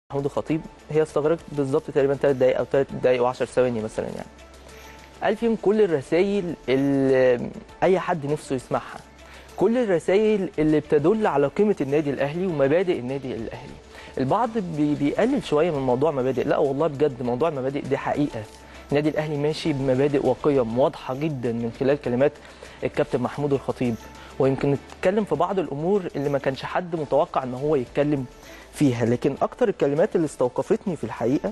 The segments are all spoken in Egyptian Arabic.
محمود الخطيب هي استغرقت بالظبط تقريبا 3 دقائق او 3 دقائق و10 ثواني مثلا يعني قال فيهم كل الرسائل اللي اي حد نفسه يسمعها كل الرسائل اللي بتدل على قيمه النادي الاهلي ومبادئ النادي الاهلي البعض بي- بيقلل شويه من موضوع مبادئ لا والله بجد موضوع المبادئ دي حقيقه النادي الاهلي ماشي بمبادئ وقيم واضحه جدا من خلال كلمات الكابتن محمود الخطيب ويمكن نتكلم في بعض الامور اللي ما كانش حد متوقع ان هو يتكلم فيها لكن اكتر الكلمات اللي استوقفتني في الحقيقه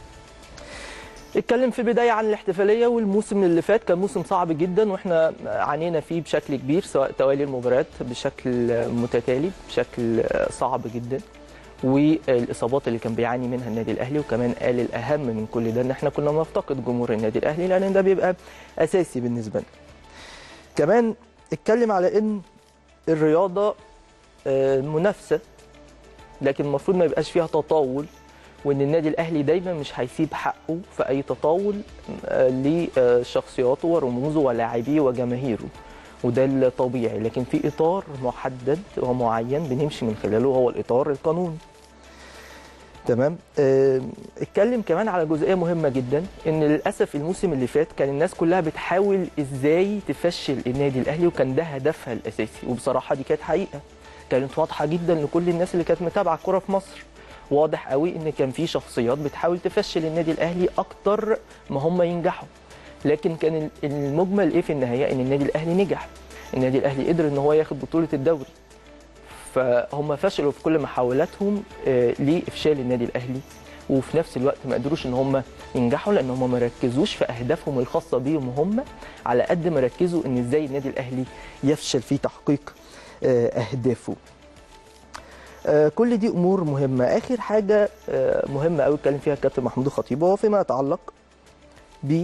اتكلم في البدايه عن الاحتفاليه والموسم اللي فات كان موسم صعب جدا واحنا عانينا فيه بشكل كبير سواء توالي المباريات بشكل متتالي بشكل صعب جدا والاصابات اللي كان بيعاني منها النادي الاهلي وكمان قال الاهم من كل ده ان احنا كنا بنفتقد جمهور النادي الاهلي لان ده بيبقى اساسي بالنسبه لنا. كمان اتكلم على ان الرياضه آه، منافسه لكن المفروض ما يبقاش فيها تطاول وان النادي الاهلي دايما مش هيسيب حقه في اي تطاول آه، لشخصياته ورموزه ولاعبيه وجماهيره وده الطبيعي لكن في اطار محدد ومعين بنمشي من خلاله هو الاطار القانوني تمام آه، اتكلم كمان على جزئيه مهمه جدا ان للاسف الموسم اللي فات كان الناس كلها بتحاول ازاي تفشل النادي الاهلي وكان ده هدفها الاساسي وبصراحه دي كانت حقيقه كانت واضحه جدا لكل الناس اللي كانت متابعه الكوره في مصر واضح قوي ان كان في شخصيات بتحاول تفشل النادي الاهلي اكتر ما هم ينجحوا لكن كان المجمل ايه في النهايه ان النادي الاهلي نجح النادي الاهلي قدر ان هو ياخد بطوله الدوري فهم فشلوا في كل محاولاتهم آه، لافشال النادي الاهلي وفي نفس الوقت ما قدروش ان هم ينجحوا لان هم ما ركزوش في اهدافهم الخاصه بيهم هم على قد ما ركزوا ان ازاي النادي الاهلي يفشل في تحقيق آه، اهدافه آه، كل دي امور مهمه اخر حاجه آه، مهمه قوي اتكلم فيها الكابتن محمود الخطيب وهو فيما يتعلق ب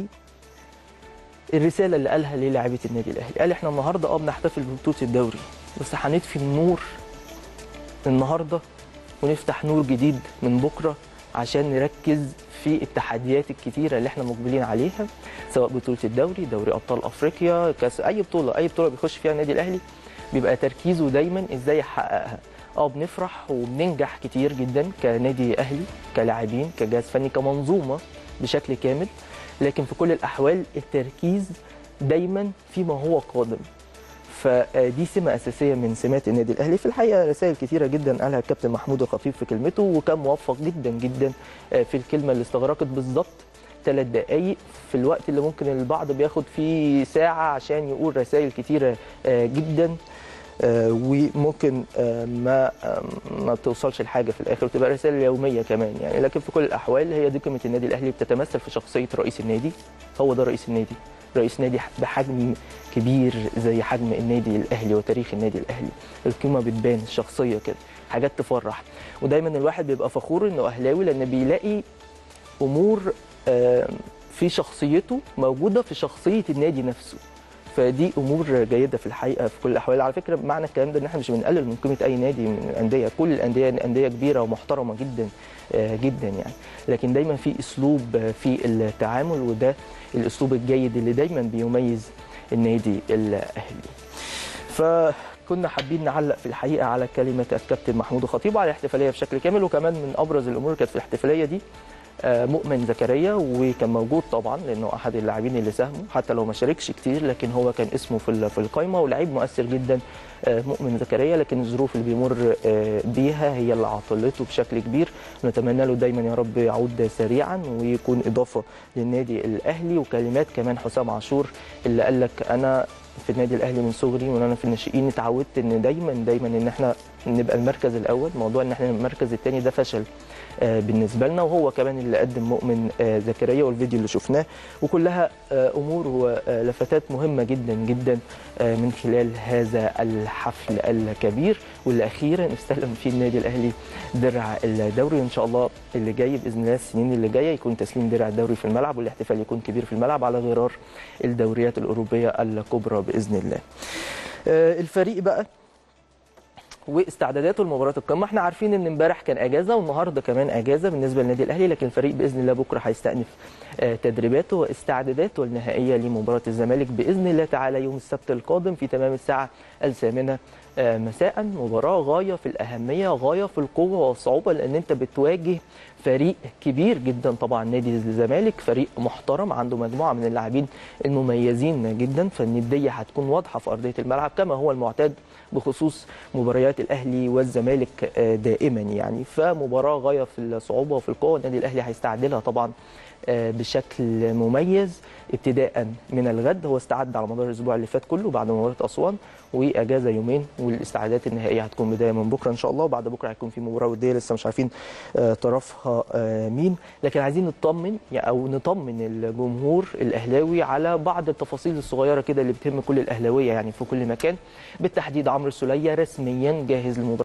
الرساله اللي قالها للاعيبه النادي الاهلي قال احنا النهارده اه بنحتفل ببطوله الدوري بس هنطفي النور النهارده ونفتح نور جديد من بكره عشان نركز في التحديات الكتيره اللي احنا مقبلين عليها سواء بطوله الدوري دوري ابطال افريقيا كاس اي بطوله اي بطوله بيخش فيها النادي الاهلي بيبقى تركيزه دايما ازاي يحققها اه بنفرح وبننجح كتير جدا كنادي اهلي كلاعبين كجهاز فني كمنظومه بشكل كامل لكن في كل الاحوال التركيز دايما فيما هو قادم فدي سمه اساسيه من سمات النادي الاهلي في الحقيقه رسائل كثيره جدا قالها الكابتن محمود الخطيب في كلمته وكان موفق جدا جدا في الكلمه اللي استغرقت بالظبط ثلاث دقائق في الوقت اللي ممكن البعض بياخد فيه ساعه عشان يقول رسائل كثيره جدا آه، وممكن آه، ما آه، ما بتوصلش لحاجه في الاخر وتبقى رساله يوميه كمان يعني لكن في كل الاحوال هي دي قيمه النادي الاهلي بتتمثل في شخصيه رئيس النادي هو ده رئيس النادي رئيس نادي بحجم كبير زي حجم النادي الاهلي وتاريخ النادي الاهلي القيمه بتبان الشخصيه كده حاجات تفرح ودايما الواحد بيبقى فخور انه اهلاوي لان بيلاقي امور آه، في شخصيته موجوده في شخصيه النادي نفسه فدي امور جيده في الحقيقه في كل الاحوال على فكره معنى الكلام ده ان احنا مش بنقلل من قيمه اي نادي من الانديه كل الانديه انديه كبيره ومحترمه جدا آه، جدا يعني لكن دايما في اسلوب آه، في التعامل وده الاسلوب الجيد اللي دايما بيميز النادي الاهلي فكنا حابين نعلق في الحقيقه على كلمه الكابتن محمود الخطيب وعلى الاحتفاليه بشكل كامل وكمان من ابرز الامور اللي كانت في الاحتفاليه دي آه، مؤمن زكريا وكان موجود طبعا لانه احد اللاعبين اللي ساهموا حتى لو ما شاركش كتير لكن هو كان اسمه في ال- في القائمه ولاعيب مؤثر جدا آه، مؤمن زكريا لكن الظروف اللي بيمر آه، بيها هي اللي عطلته بشكل كبير نتمنى له دايما يا رب يعود سريعا ويكون اضافه للنادي الاهلي وكلمات كمان حسام عاشور اللي قال لك انا في النادي الاهلي من صغري وانا في الناشئين اتعودت ان دايما دايما ان احنا نبقى المركز الاول موضوع ان احنا المركز الثاني ده فشل آه، بالنسبه لنا وهو كمان اللي قدم مؤمن آه، زكريا والفيديو اللي شفناه وكلها آه، امور ولفتات مهمه جدا جدا آه، من خلال هذا الحفل الكبير واللي اخيرا استلم فيه النادي الاهلي درع الدوري وان شاء الله اللي جاي باذن الله السنين اللي جايه يكون تسليم درع الدوري في الملعب والاحتفال يكون كبير في الملعب على غرار الدوريات الاوروبيه الكبرى باذن الله. آه، الفريق بقى واستعداداته لمباراه القمه احنا عارفين ان امبارح كان اجازه والنهارده كمان اجازه بالنسبه للنادي الاهلي لكن الفريق باذن الله بكره هيستأنف آه، تدريباته واستعداداته النهائيه لمباراه الزمالك باذن الله تعالى يوم السبت القادم في تمام الساعه الثامنه آه، مساء مباراه غايه في الاهميه غايه في القوه والصعوبه لان انت بتواجه فريق كبير جدا طبعا نادي الزمالك فريق محترم عنده مجموعه من اللاعبين المميزين جدا فالنديه هتكون واضحه في ارضيه الملعب كما هو المعتاد بخصوص مباريات الاهلي والزمالك آه، دائما يعني فمباراه غايه في الصعوبه وفي القوه النادي الاهلي هيستعدلها طبعا آه، بشكل مميز ابتداء من الغد هو استعد على مدار الاسبوع اللي فات كله بعد مباراه اسوان واجازه يومين والاستعدادات النهائيه هتكون بدايه من بكره ان شاء الله وبعد بكره هيكون في مباراه وديه لسه مش عارفين آه، طرفها آه، مين لكن عايزين نطمن يعني او نطمن الجمهور الاهلاوي على بعض التفاصيل الصغيره كده اللي بتهم كل الاهلاويه يعني في كل مكان بالتحديد عمرو السوليه رسميا جاهز للمباراه